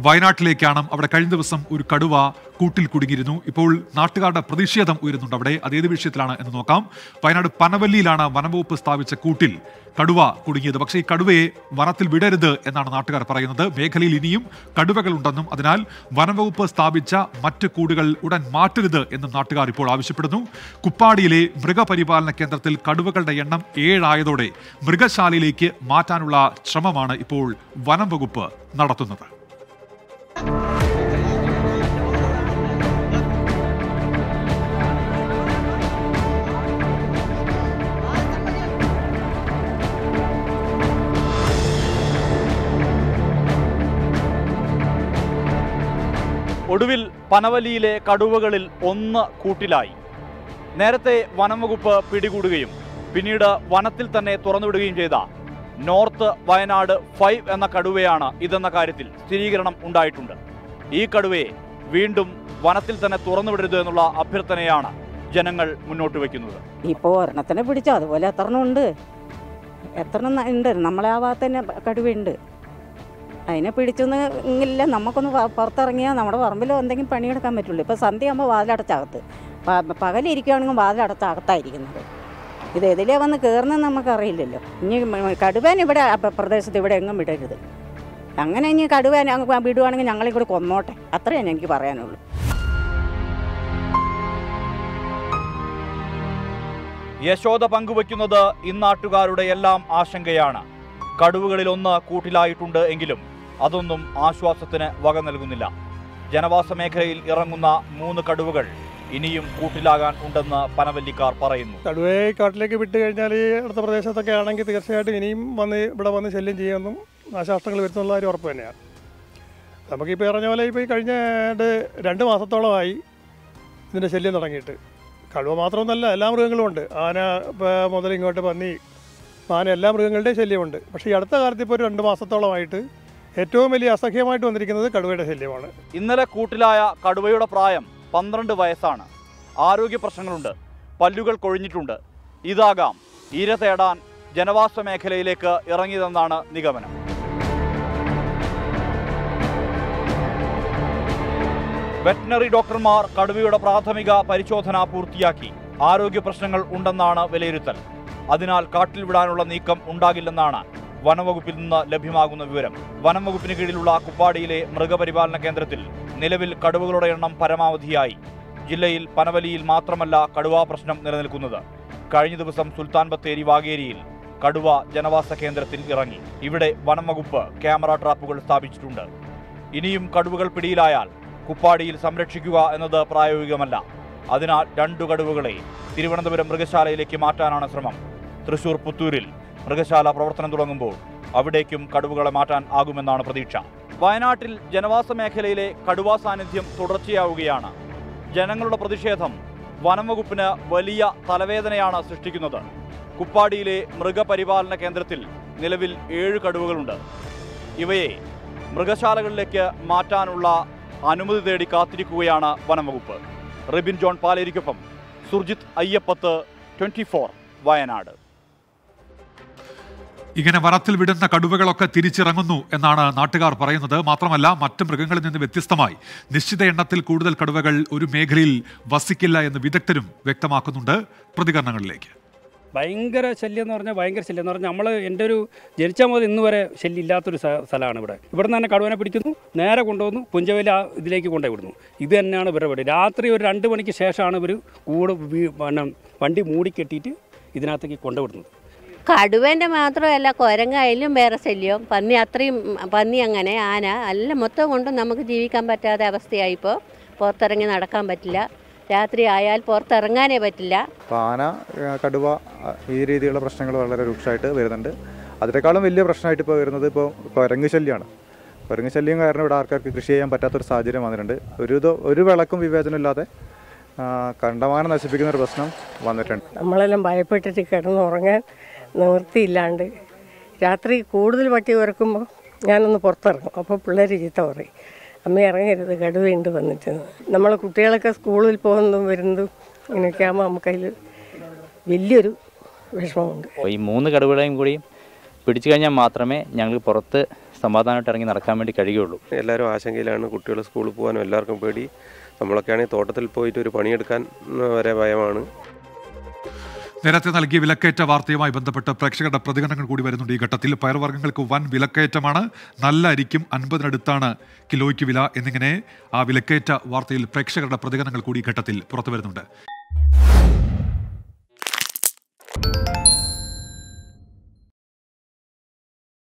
വയനാട്ടിലേക്കാണ് അവിടെ കഴിഞ്ഞ ദിവസം ഒരു കടുവ കൂട്ടിൽ കുടുങ്ങിയിരുന്നു ഇപ്പോൾ നാട്ടുകാരുടെ പ്രതിഷേധം ഉയരുന്നുണ്ട് അവിടെ അതേത് വിഷയത്തിലാണ് എന്ന് നോക്കാം വയനാട് പനവല്ലിയിലാണ് വനംവകുപ്പ് സ്ഥാപിച്ച കൂട്ടിൽ കടുവ കുടുങ്ങിയത് പക്ഷേ ഈ കടുവയെ വനത്തിൽ വിടരുത് എന്നാണ് നാട്ടുകാർ പറയുന്നത് മേഖലയിൽ ഇനിയും കടുവകളുണ്ടെന്നും അതിനാൽ വനംവകുപ്പ് സ്ഥാപിച്ച മറ്റ് കൂടുകൾ ഉടൻ മാറ്റരുത് എന്നും നാട്ടുകാർ ഇപ്പോൾ ആവശ്യപ്പെടുന്നു കുപ്പാടിയിലെ മൃഗപരിപാലന കേന്ദ്രത്തിൽ കടുവകളുടെ എണ്ണം ഏഴായതോടെ മൃഗശാലയിലേക്ക് മാറ്റാനുള്ള ശ്രമമാണ് ഇപ്പോൾ വനം വകുപ്പ് നടത്തുന്നത് ഒടുവിൽ പനവലിയിലെ കടുവകളിൽ ഒന്ന് കൂട്ടിലായി നേരത്തെ വനം വകുപ്പ് പിടികൂടുകയും പിന്നീട് വനത്തിൽ തന്നെ തുറന്നുവിടുകയും ചെയ്ത നോർത്ത് വയനാട് ഫൈവ് എന്ന കടുവയാണ് ഇതെന്ന കാര്യത്തിൽ സ്ഥിരീകരണം ഉണ്ടായിട്ടുണ്ട് ഈ കടുവയെ വീണ്ടും വനത്തിൽ തന്നെ തുറന്നുവിടരുത് എന്നുള്ള അഭ്യർത്ഥനയാണ് ജനങ്ങൾ മുന്നോട്ട് വയ്ക്കുന്നത് ഇപ്പോൾ ഒരെണ്ണത്തിനെ പിടിച്ചോ അതുപോലെ എത്ര എണ്ണം ഉണ്ട് എത്ര എണ്ണം ഉണ്ട് നമ്മളെ ആ ഭാഗത്ത് തന്നെ കടുവയുണ്ട് അതിനെ പിടിച്ചൊന്ന് ഇല്ല നമുക്കൊന്ന് പ- പുറത്തിറങ്ങിയാൽ നമ്മുടെ പറമ്പിലോ എന്തെങ്കിലും പണിയെടുക്കാൻ പറ്റുള്ളൂ ഇപ്പോൾ സന്ധ്യയാകുമ്പോൾ വാതിലടച്ചകത്ത് പ- പകലിരിക്കുകയാണെങ്കിൽ വാതിലടച്ച അകത്തായിരിക്കുന്നത് ഇത് എതിലേ വന്ന് കയറുന്നത് നമുക്കറിയില്ലല്ലോ ഇനി മ- കടുവേനെ ഇവിടെ ആ പ്ര- പ്രദേശത്ത് ഇവിടെ എങ്ങും വിടരുത് അങ്ങനെ ഇനി കടുവേനെ അങ്ങ് വിടുവാണെങ്കിൽ ഞങ്ങളെ കൂടെ കൊന്നോട്ടെ അത്രയാണ് എനിക്ക് പറയാനുള്ളൂ യശോദ പങ്കുവയ്ക്കുന്നത് ഇന്നാട്ടുകാരുടെ എല്ലാം ആശങ്കയാണ് കടുവകളിൽ ഒന്ന് കൂട്ടിലായിട്ടുണ്ട് എങ്കിലും അതൊന്നും ആശ്വാസത്തിന് വക നൽകുന്നില്ല ജനവാസ മേഖലയിൽ ഇറങ്ങുന്ന മൂന്ന് കടുവകൾ ഇനിയും കൂട്ടിലാകാൻ ഉണ്ടെന്ന് പനവല്ലിക്കാർ പറയുന്നു കടുവയെ ഈ കാട്ടിലേക്ക് വിട്ട് കഴിഞ്ഞാൽ ഈ അടുത്ത പ്രദേശത്തൊക്കെ ആണെങ്കിൽ തീർച്ചയായിട്ടും ഇനിയും വന്ന് ഇവിടെ വന്ന് ശല്യം ചെയ്യുമെന്നും നാശനഷ്ടങ്ങൾ വരുത്തുന്നുള്ള കാര്യം ഉറപ്പ് തന്നെയാണ് നമുക്കിപ്പോൾ പറഞ്ഞ പോലെ ഇപ്പോൾ ഈ കഴിഞ്ഞ ഏതാണ്ട് രണ്ട് മാസത്തോളമായി ഇതിൻ്റെ ശല്യം തുടങ്ങിയിട്ട് കടുവ മാത്രമൊന്നുമല്ല എല്ലാ മൃഗങ്ങളും ഉണ്ട് ആന ഇപ്പോൾ മുതൽ ഇങ്ങോട്ട് പന്നി ആന എല്ലാ മൃഗങ്ങളുടെയും ശല്യമുണ്ട് പക്ഷേ ഈ അടുത്ത കാലത്ത് ഇപ്പോൾ ഒരു രണ്ട് മാസത്തോളമായിട്ട് ഏറ്റവും വലിയ അസഹ്യമായിട്ട് വന്നിരിക്കുന്നത് കടുവയുടെ ശല്യമാണ് ഇന്നലെ കൂട്ടിലായ കടുവയുടെ പ്രായം പന്ത്രണ്ട് വയസ്സാണ് ആരോഗ്യ പ്രശ്നങ്ങളുണ്ട് പല്ലുകൾ കൊഴിഞ്ഞിട്ടുണ്ട് ഇതാകാം ഇര തേടാൻ ജനവാസ മേഖലയിലേക്ക് ഇറങ്ങിയതെന്നാണ് നിഗമനം വെറ്റിനറി ഡോക്ടർമാർ കടുവയുടെ പ്രാഥമിക പരിശോധന പൂർത്തിയാക്കി ആരോഗ്യ പ്രശ്നങ്ങൾ ഉണ്ടെന്നാണ് വിലയിരുത്തൽ അതിനാൽ കാട്ടിൽ വിടാനുള്ള നീക്കം ഉണ്ടാകില്ലെന്നാണ് വനംവകുപ്പിൽ നിന്ന് ലഭ്യമാകുന്ന വിവരം വനംവകുപ്പിന് കീഴിലുള്ള കുപ്പാടിയിലെ മൃഗപരിപാലന കേന്ദ്രത്തിൽ നിലവിൽ കടുവകളുടെ എണ്ണം പരമാവധിയായി ജില്ലയിൽ പനവലിയിൽ മാത്രമല്ല കടുവാ പ്രശ്നം നിലനിൽക്കുന്നത് കഴിഞ്ഞ ദിവസം സുൽത്താൻ ബത്തേരി വാഗേരിയിൽ കടുവ ജനവാസ കേന്ദ്രത്തിൽ ഇറങ്ങി ഇവിടെ വനം വകുപ്പ് ക്യാമറ ട്രാപ്പുകൾ സ്ഥാപിച്ചിട്ടുണ്ട് ഇനിയും കടുവകൾ പിടിയിലായാൽ കുപ്പാടിയിൽ സംരക്ഷിക്കുക എന്നത് പ്രായോഗികമല്ല അതിനാൽ രണ്ടു കടുവകളെ തിരുവനന്തപുരം മൃഗശാലയിലേക്ക് മാറ്റാനാണ് ശ്രമം തൃശൂർ പുത്തൂരിൽ മൃഗശാല പ്രവർത്തനം തുടങ്ങുമ്പോൾ അവിടേക്കും കടുവകളെ മാറ്റാൻ ആകുമെന്നാണ് പ്രതീക്ഷ വയനാട്ടിൽ ജനവാസ മേഖലയിലെ കടുവാ സാന്നിധ്യം തുടർച്ചയാവുകയാണ് ജനങ്ങളുടെ പ്രതിഷേധം വനം വകുപ്പിന് വലിയ തലവേദനയാണ് സൃഷ്ടിക്കുന്നത് കുപ്പാടിയിലെ മൃഗപരിപാലന കേന്ദ്രത്തിൽ നിലവിൽ ഏഴ് കടുവകളുണ്ട് ഇവയെ മൃഗശാലകളിലേക്ക് മാറ്റാനുള്ള അനുമതി തേടി കാത്തിരിക്കുകയാണ് വനം വകുപ്പ് റിബിൻ ജോൺ പാലേരിക്കൊപ്പം സുർജിത് അയ്യപ്പത്ത് ട്വന്റി വയനാട് ഇങ്ങനെ വനത്തിൽ വിടുന്ന കടുവകളൊക്കെ തിരിച്ചിറങ്ങുന്നു എന്നാണ് നാട്ടുകാർ പറയുന്നത് മാത്രമല്ല മറ്റ് മൃഗങ്ങളിൽ നിന്ന് വ്യത്യസ്തമായി നിശ്ചിത എണ്ണത്തിൽ കൂടുതൽ കടുവകൾ ഒരു മേഖലയിൽ വസിക്കില്ല എന്ന് വിദഗ്ധരും വ്യക്തമാക്കുന്നുണ്ട് പ്രതികരണങ്ങളിലേക്ക് ഭയങ്കര ശല്യം എന്ന് പറഞ്ഞാൽ ഭയങ്കര ശല്യം എന്ന് പറഞ്ഞാൽ നമ്മൾ എൻ്റെ ഒരു ജനിച്ച മുതൽ ഇന്ന് വരെ ശല്യം ഇല്ലാത്തൊരു സ്ഥ- സ്ഥലമാണ് ഇവിടെ ഇവിടെ നിന്ന് തന്നെ കടുവനെ പിടിക്കുന്നു നേരെ കൊണ്ടുവന്നു പുഞ്ചവയിൽ ആ ഇതിലേക്ക് കൊണ്ടുപോയി വിടുന്നു ഇത് തന്നെയാണ് ഇവരുടെ പരിപാടി രാത്രി ഒരു രണ്ട് മണിക്ക് ശേഷമാണ് ഇവർ കൂട് വീ- പിന്നെ വണ്ടി മൂടിക്കെട്ടിയിട്ട് ഇതിനകത്തേക്ക് കൊണ്ടുവിടുന്നത് കടുവേൻ്റെ മാത്രമല്ല കുരങ്ങായാലും വേറെ ശല്യം പന്നി അത്രയും ഉം, പന്നി അങ്ങനെ ആന എല്ലാം മൊത്തം കൊണ്ടും നമുക്ക് ജീവിക്കാൻ പറ്റാത്ത അവസ്ഥയായിപ്പോൾ പുറത്തിറങ്ങി നടക്കാൻ പറ്റില്ല രാത്രി ആയാൽ പുറത്തിറങ്ങാനേ പറ്റില്ല അപ്പോൾ ആന ഏ, കടുവ അ, ഈ രീതിയിലുള്ള പ്രശ്നങ്ങൾ വളരെ രൂക്ഷമായിട്ട് വരുന്നുണ്ട് അതിനേക്കാളും വലിയ പ്രശ്നമായിട്ട് ഇപ്പോൾ വരുന്നത് ഇപ്പോൾ കുരങ്ങ് ശല്യമാണ് കുരങ്ങ് ശല്യം കാരണം ഇവിടെ ആൾക്കാർക്ക് കൃഷി ചെയ്യാൻ പറ്റാത്തൊരു സാഹചര്യം വന്നിട്ടുണ്ട് ഒരു ഇത് ഒരു വിളക്കും വിവേചനമില്ലാതെ ആ, കണ്ടമാനം നശിപ്പിക്കുന്ന ഒരു പ്രശ്നം വന്നിട്ടുണ്ട് നമ്മളെല്ലാം ഭയപ്പെട്ടിട്ട് കിടന്നുറങ്ങാൻ നിവൃത്തിയില്ലാണ്ട് രാത്രി കൂടുതൽ പട്ടി ഉറക്കുമ്പോൾ ഞാനൊന്ന് പുറത്തിറങ്ങും അപ്പോൾ പിള്ളേർ ചീത്ത പറയും അമ്മ ഇറങ്ങരുത് കടുവയുണ്ട് വന്നിട്ട് നമ്മൾ കുട്ടികളൊക്കെ സ്കൂളിൽ പോകുന്നതും വരുന്നതും ഇങ്ങനെയൊക്കെ ആകുമ്പോൾ നമുക്കതിൽ വലിയൊരു വിഷമമുണ്ട് അപ്പോൾ ഈ മൂന്ന് കടുവകളെയും കൂടി പിടിച്ചു കഴിഞ്ഞാൽ മാത്രമേ ഞങ്ങൾക്ക് പുറത്ത് സമാധാനമായിട്ട് ഇറങ്ങി നടക്കാൻ വേണ്ടി കഴിയുള്ളൂ എല്ലാവരും ആശങ്കയിലാണ് കുട്ടികൾ സ്കൂളിൽ പോകാനും എല്ലാവർക്കും പേടി നമ്മളൊക്കെയാണെങ്കിൽ തോട്ടത്തിൽ പോയിട്ട് ഒരു പണിയെടുക്കാൻ ഉം, വരെ ഭയമാണ് നേരത്തെ നൽകിയ വിലക്കയറ്റ വാർത്തയുമായി ബന്ധപ്പെട്ട് പ്രേക്ഷകരുടെ പ്രതികരണങ്ങൾ കൂടി വരുന്നുണ്ട് ഈ ഘട്ടത്തിൽ പയർവർഗ്ഗങ്ങൾക്ക് വൻ വിലക്കയറ്റമാണ് നല്ല അരിക്കും അൻപതിനടുത്താണ് കിലോയ്ക്ക് വില എന്നിങ്ങനെ ആ വിലക്കയറ്റ വാർത്തയിൽ പ്രേക്ഷകരുടെ പ്രതികരണങ്ങൾ കൂടി ഈ ഘട്ടത്തിൽ പുറത്തു വരുന്നുണ്ട്